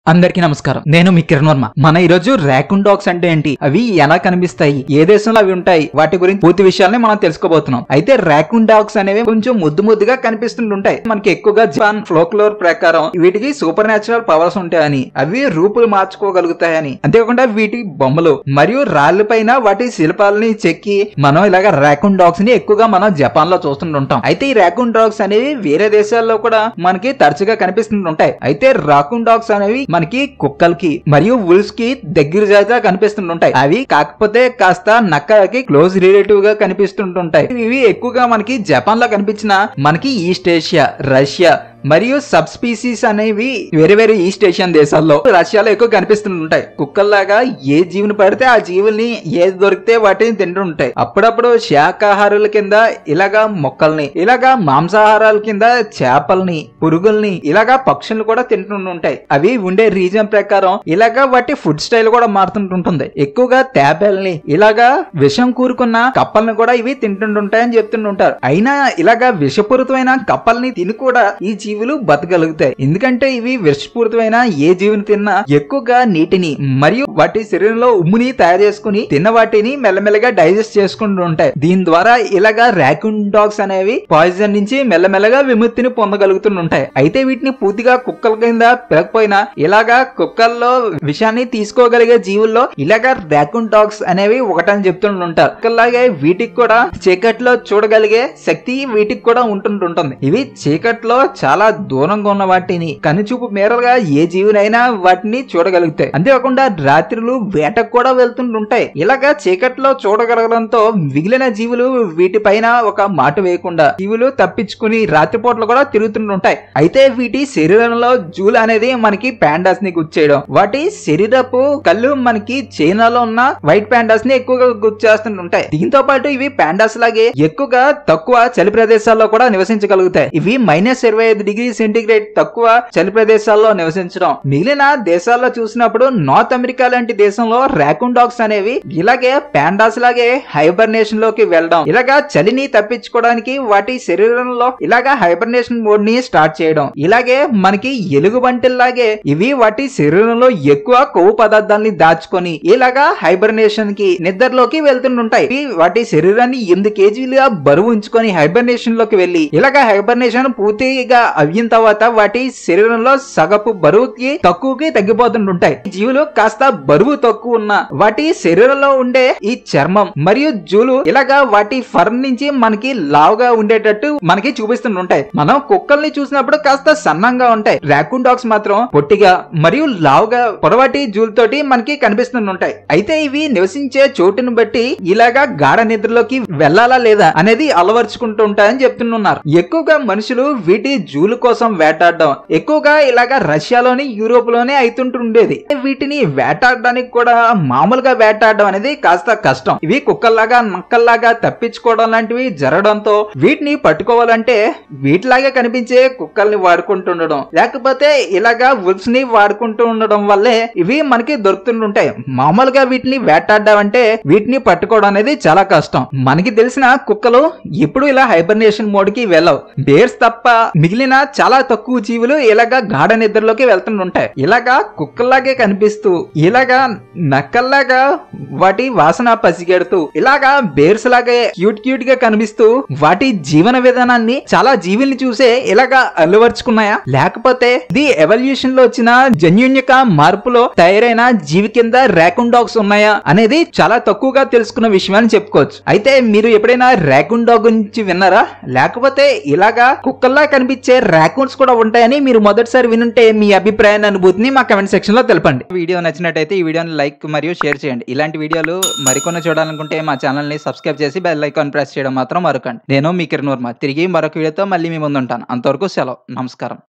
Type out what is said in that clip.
అందరికీ నమస్కారం నేను మీ కిరణ్ వర్మ మన ఈ రోజు ర్యాకున్ డాగ్స్ అంటే ఏంటి అవి ఎలా కనిపిస్తాయి ఏ దేశంలో అవి ఉంటాయి వాటి గురించి పూర్తి విషయాల్ని మనం తెలుసుకోబోతున్నాం అయితే ర్యాకున్ డాగ్స్ అనేవి కొంచెం ముద్దు ముద్దుగా కనిపిస్తుంటాయి మనకి ఎక్కువగా జపాన్ ఫ్లోక్లోర్ ప్రకారం వీటికి సూపర్ న్యాచురల్ పవర్స్ ఉంటాయని అవి రూపులు మార్చుకోగలుగుతాయని అంతేకాకుండా వీటి బొమ్మలు మరియు రాళ్ళ పైన వాటి శిల్పాలని చెక్కి మనం ఇలాగ ర్యాకున్ డాగ్స్ ని ఎక్కువగా మనం జపాన్ లో చూస్తుంటాం అయితే ఈ ర్యాకున్ డాగ్స్ అనేవి వేరే దేశాల్లో కూడా మనకి తరచుగా కనిపిస్తుంటాయి అయితే రాకున్ డాగ్స్ అనేవి మనకి కుక్కలకి మరియు వుల్స్ కి దగ్గర జాతిగా కనిపిస్తుంటాయి అవి కాకపోతే కాస్త నక్కకి క్లోజ్ రిలేటివ్ గా కనిపిస్తుంటుంటాయి ఇవి ఎక్కువగా మనకి జపాన్ లో కనిపించిన మనకి ఈస్ట్ ఏషియా రష్యా మరియు సబ్ స్పీసీస్ అనేవి వేరే వేరే ఈస్ట్ ఏషియన్ దేశాల్లో రష్యాలో ఎక్కువ కనిపిస్తుంటాయి కుక్కల్లాగా ఏ జీవిని పడితే ఆ జీవుల్ని ఏది దొరికితే వాటిని తింటుంటాయి అప్పుడప్పుడు శాకాహారుల కింద ఇలాగా మొక్కల్ని ఇలాగా మాంసాహారాల కింద చేపల్ని పురుగుల్ని ఇలాగా పక్షుల్ని కూడా తింటుంటాయి అవి ఉండే రీజన్ ప్రకారం ఇలాగా వాటి ఫుడ్ స్టైల్ కూడా మారుతుంటుంది ఎక్కువగా తేబేల్ని ఇలాగా విషం కూరుకున్న కప్పల్ని కూడా ఇవి తింటుంటాయని చెప్తుంటారు అయినా ఇలాగా విషపూరితమైన కప్పల్ని తిని కూడా ఈ జీవులు బతకగలుగుతాయి ఎందుకంటే ఇవి విషపూరితమైన ఏ జీవిని తిన్నా ఎక్కువగా నీటిని మరియు వాటి శరీరంలో ఉమ్ముని తయారు చేసుకుని తిన్న వాటిని మెల్లమెల్లగా డైజెస్ట్ చేసుకుంటూ ఉంటాయి దీని ద్వారా ఇలాగా ర్యాకున్ డాగ్స్ అనేవి పాయిజన్ నుంచి మెల్లమెల్లగా విముక్తిని పొందగలుగుతుంటాయి అయితే వీటిని పూర్తిగా కుక్కల కింద పెరగపోయినా ఇలాగా కుక్కల్లో విషాన్ని తీసుకోగలిగే జీవుల్లో ఇలాగా ర్యాకున్ డాగ్స్ అనేవి ఒకటని చెప్తుంటుంటారు కుక్కల్లాగే వీటికి కూడా చీకట్లో చూడగలిగే శక్తి వీటికి కూడా ఉంటుంటుంది ఇవి చీకట్లో చాలా దూరంగా ఉన్న వాటిని కనుచూపు మేరలుగా ఏ జీవునైనా వాటిని చూడగలుగుతాయి అంతేకాకుండా రాత్రులు వేటకు కూడా వెళ్తుంటుంటాయి ఇలాగా చీకట్లో చూడగలగడంతో మిగిలిన జీవులు వీటిపైన ఒక మాట వేయకుండా జీవులు తప్పించుకుని రాత్రిపూటలు కూడా తిరుగుతుంటుంటాయి అయితే వీటి శరీరంలో జూలు అనేది మనకి ప్యాండాస్ ని గుచ్చేయడం వాటి శరీరపు కళ్ళు మనకి చైనాలో ఉన్న వైట్ ప్యాండాస్ ని ఎక్కువగా గుర్చేస్తుంటాయి దీంతో పాటు ఇవి ప్యాండాస్ లాగే ఎక్కువగా తక్కువ చలి ప్రదేశాల్లో కూడా నివసించగలుగుతాయి ఇవి మైనస్ ఇరవై ఐదు డిగ్రీ సెంటీగ్రేడ్ తక్కువ చలి ప్రదేశాల్లో నివసించడం మిగిలిన దేశాల్లో చూసినప్పుడు నార్త్ అమెరికా లాంటి దేశంలో ర్యాకున్ డాగ్స్ అనేవి ఇలాగే ప్యాండాస్ లాగే హైబర్నేషన్ లోకి వెళ్ళడం ఇలాగా చలిని తప్పించుకోవడానికి వాటి శరీరంలో ఇలాగా హైబర్నేషన్ మోడ్ ని స్టార్ట్ చేయడం ఇలాగే మనకి ఎలుగు లాగే ఇవి వాటి శరీరంలో ఎక్కువ కొవ్వు పదార్థాలని దాచుకొని ఇలాగా హైబర్నేషన్ కి నిద్రలోకి వెళ్తుంటాయి ఇవి వాటి శరీరాన్ని ఎనిమిది కేజీలుగా బరువు ఉంచుకొని హైబర్నేషన్ లోకి వెళ్లి ఇలాగా హైబర్నేషన్ పూర్తిగా అయిన తర్వాత వాటి శరీరంలో సగపు బరువుకి తక్కువకి తగ్గిపోతుంటాయి ఈ జీవులు కాస్త బరువు తక్కువ ఉన్న వాటి శరీరంలో ఉండే ఈ చర్మం మరియు జూలు ఇలాగా వాటి ఫర్ నుంచి మనకి లావుగా ఉండేటట్టు మనకి చూపిస్తుంటాయి మనం కుక్కల్ని చూసినప్పుడు కాస్త సన్నంగా ఉంటాయి ర్యాకున్ డాగ్స్ మాత్రం పొట్టిగా మరియు లావుగా పొడవాటి జూలతోటి మనకి కనిపిస్తుంటాయి అయితే ఇవి నివసించే చోటును బట్టి ఇలాగా గాఢ నిద్రలోకి వెళ్ళాలా లేదా అనేది అలవర్చుకుంటూ ఉంటాయని చెప్తున్నారు ఎక్కువగా మనుషులు వీటి జూలు కోసం వేటాడడం ఎక్కువగా ఇలాగా రష్యాలోని యూరోప్ లోనే అవుతుంటుండేది వీటిని వేటాడడానికి కూడా మామూలుగా వేటాడడం అనేది కాస్త కష్టం ఇవి కుక్కల్లాగా నక్కల్లాగా తప్పించుకోవడం లాంటివి జరగడంతో వీటిని పట్టుకోవాలంటే వీటిలాగే కనిపించే కుక్కల్ని వాడుకుంటుండడం లేకపోతే ఇలాగా వుల్స్ ని వాడుకుంటూ ఉండడం వల్లే ఇవి మనకి దొరుకుతుంటాయి మామూలుగా వీటిని వేటాడడం అంటే వీటిని పట్టుకోవడం అనేది చాలా కష్టం మనకి తెలిసిన కుక్కలు ఎప్పుడు ఇలా హైబర్నేషన్ మోడ్ కి వెళ్ళవు బేర్స్ తప్ప మిగిలిన చాలా తక్కువ జీవులు ఇలాగా గాఢ నిద్రలోకి వెళ్తుంటాయి ఇలాగా కుక్కల్లాగే కనిపిస్తూ ఇలాగా నక్కల్లాగా వాటి వాసన పసిగెడుతూ ఇలాగా బేర్స్ లాగే క్యూట్ క్యూట్ గా కనిపిస్తూ వాటి జీవన విధానాన్ని చాలా జీవుల్ని చూసే ఇలాగా అల్లువర్చుకున్నాయా లేకపోతే ఇది ఎవల్యూషన్ లో వచ్చిన జన్యున్యక మార్పులో తయారైన జీవి కింద ర్యాకున్ డాగ్స్ ఉన్నాయా అనేది చాలా తక్కువగా తెలుసుకున్న విషయం అని చెప్పుకోవచ్చు అయితే మీరు ఎప్పుడైనా ర్యాకున్ డాగ్ గురించి విన్నారా లేకపోతే ఇలాగా కుక్కల్లా కనిపించే ర్యాకూన్స్ కూడా ఉంటాయని మీరు మొదటిసారి వినుంటే మీ అభిప్రాయాన్ని అనుభూతిని మా కమెంట్ సెక్షన్ లో తెలపండి వీడియో నచ్చినట్టయితే ఈ వీడియోని లైక్ మరియు షేర్ చేయండి ఇలాంటి వీడియోలు మరికొన్ని చూడాలనుకుంటే మా ఛానల్ ని సబ్స్క్రైబ్ చేసి బెల్ ఐకాన్ ప్రెస్ చేయడం మాత్రం మరొకండి నేను మీ కిరణ్ వర్మ తిరిగి మరొక వీడియోతో మళ్ళీ మీ ముందు ఉంటాను అంతవరకు సెలవు నమస్కారం